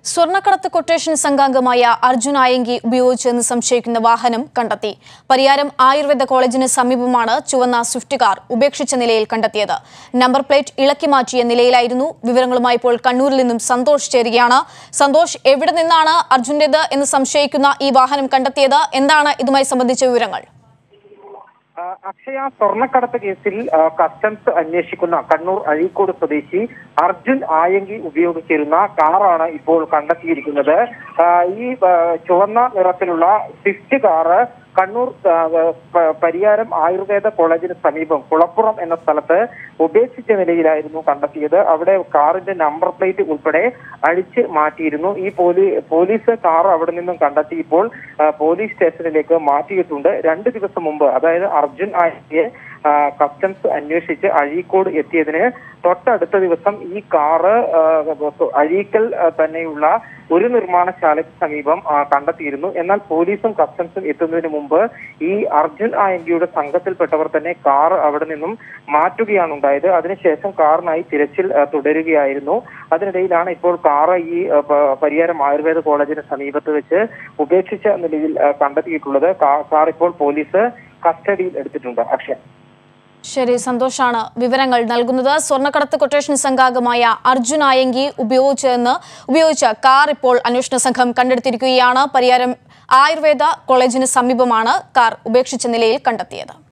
സ്വർണ്ണക്കടത്ത് കൊട്ടേഷൻ സംഘാംഗമായ അർജുൻ ആയങ്കി ഉപയോഗിച്ചെന്ന് സംശയിക്കുന്ന വാഹനം കണ്ടെത്തി പരിയാരം ആയുർവേദ കോളേജിന് സമീപമാണ് ചുവന്ന സ്വിഫ്റ്റ് കാർ ഉപേക്ഷിച്ച നിലയിൽ കണ്ടെത്തിയത് നമ്പർ പ്ലേറ്റ് ഇളക്കി മാറ്റിയ നിലയിലായിരുന്നു വിവരങ്ങളുമായി ഇപ്പോൾ കണ്ണൂരിൽ നിന്നും സന്തോഷ് ചേരുകയാണ് സന്തോഷ് എവിടെ നിന്നാണ് അർജുന്റേത് എന്ന് സംശയിക്കുന്ന ഈ വാഹനം കണ്ടെത്തിയത് എന്താണ് ഇതുമായി സംബന്ധിച്ച വിവരങ്ങൾ ആ, അക്ഷയ സ്വർണ്ണക്കടത്ത് കേസിൽ ആ, കസ്റ്റംസ് അന്വേഷിക്കുന്ന കണ്ണൂർ അഴീക്കോട് സ്വദേശി അർജുൻ ആയങ്കി ഉപയോഗിച്ചിരുന്ന കാറാണ് ഇപ്പോൾ കണ്ടെത്തിയിരിക്കുന്നത് ആ, ഈ ആ, ചുവന്ന നിറത്തിലുള്ള സ്വിഫ്റ്റ് കാറ് കണ്ണൂർ ആ, പ- പരിയാരം ആയുർവേദ കോളേജിന് സമീപം കുളപ്പുറം എന്ന സ്ഥലത്ത് ഉപേക്ഷിച്ച നിലയിലായിരുന്നു കണ്ടെത്തിയത് അവിടെ കാറിന്റെ നമ്പർ പ്ലേറ്റ് ഉൾപ്പെടെ അഴിച്ച് മാറ്റിയിരുന്നു ഈ പോലീ പോലീസ് കാർ അവിടെ നിന്നും കണ്ടെത്തി ഇപ്പോൾ ആ, പോലീസ് സ്റ്റേഷനിലേക്ക് മാറ്റിയിട്ടുണ്ട് രണ്ട് ദിവസം മുമ്പ് അതായത് അർജുൻ ആയിയെ കസ്റ്റംസ് അന്വേഷിച്ച് അഴീക്കോട് എത്തിയതിന് തൊട്ടടുത്ത ദിവസം ഈ കാറ് ആ, അഴീക്കൽ ആ, തന്നെയുള്ള ഒരു നിർമ്മാണശാലയ്ക്ക് സമീപം ആ, കണ്ടെത്തിയിരുന്നു എന്നാൽ പോലീസും കസ്റ്റംസും എത്തുന്നതിന് മുമ്പ് ഈ അർജുൻ ആയങ്കിയുടെ സംഘത്തിൽപ്പെട്ടവർ തന്നെ കാർ അവിടെ നിന്നും മാറ്റുകയാണ് ഉണ്ടായത് അതിനുശേഷം കാറിനായി തിരച്ചിൽ ആ, തുടരുകയായിരുന്നു അതിനിടയിലാണ് ഇപ്പോൾ കാറ് ഈ ആ, പ- പരിയാരം ആയുർവേദ കോളേജിന് സമീപത്ത് വെച്ച് ഉപേക്ഷിച്ച നിലയിൽ ആ, കണ്ടെത്തിയിട്ടുള്ളത് കാ- കാർ ഇപ്പോൾ പോലീസ് കസ്റ്റഡിയിൽ എടുത്തിട്ടുണ്ട് അക്ഷയ ശരി സന്തോഷാണ് വിവരങ്ങൾ നൽകുന്നത് സ്വർണ്ണക്കടത്ത് കൊട്ടേഷൻ സംഘാംഗമായ അർജുൻ ആയങ്കി ഉപയോഗിച്ചെന്ന് ഉപയോഗിച്ച കാർ ഇപ്പോൾ അന്വേഷണ സംഘം കണ്ടെടുത്തിരിക്കുകയാണ് പരിയാരം ആയുർവേദ കോളേജിന് സമീപമാണ് കാർ ഉപേക്ഷിച്ച നിലയിൽ കണ്ടെത്തിയത്